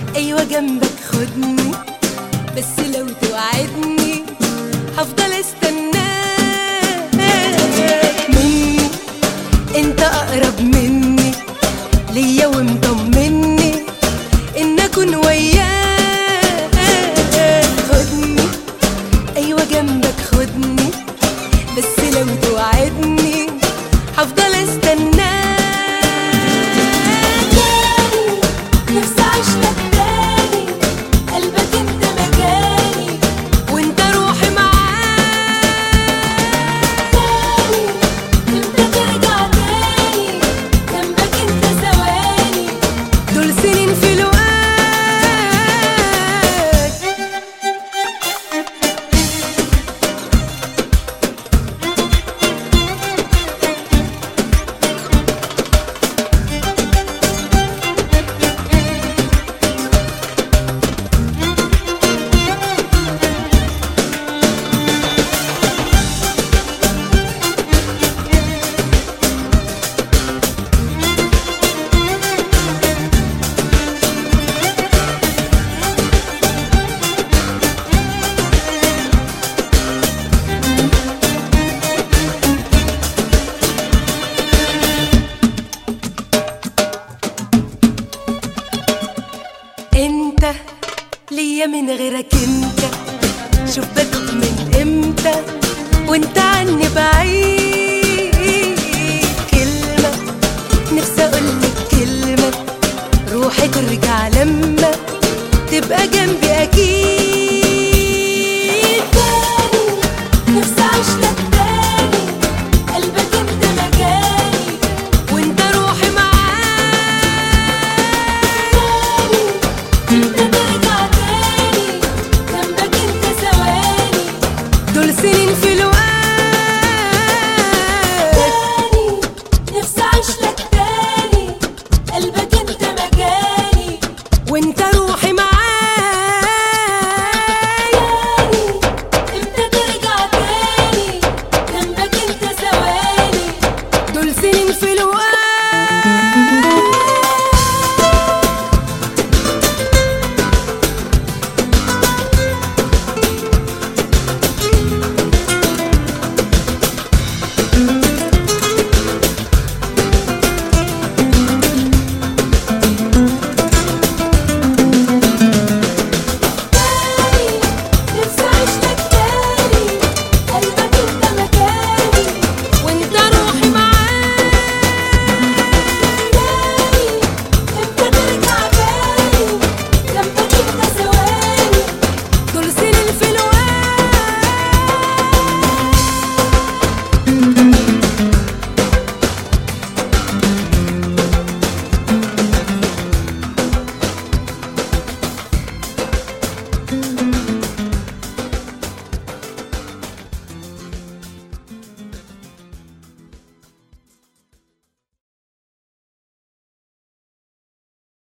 ايوه جنبك خدني بس لو توعدني هفضل استناك مني انت اقرب مني ليا ومطمني ان اكون وياك خدني ايوه جنبك خدني بس لو توعدني هفضل استناك تاني نفسي اعيش لك تاني قلبك انت مكاني وانت روحي معاك تاني امتى ترجع تاني جنبك انت ثواني دول سنين في لقاك انت ليا من غيرك انت شوف بدوب من امتى وانت عني بعيد كلمة نفسي اقولك كلمة روحي ترجع لما تبقى جنبي اكيد تاني نفسي اعيش لك تاني قلبك انت مكاني وانت روحي معاك انت ترجع تاني جنبك انت ثواني دول سنين في لقاك تاني نفسي اعيش لك تاني قلبك انت مكاني وانت روحي معاك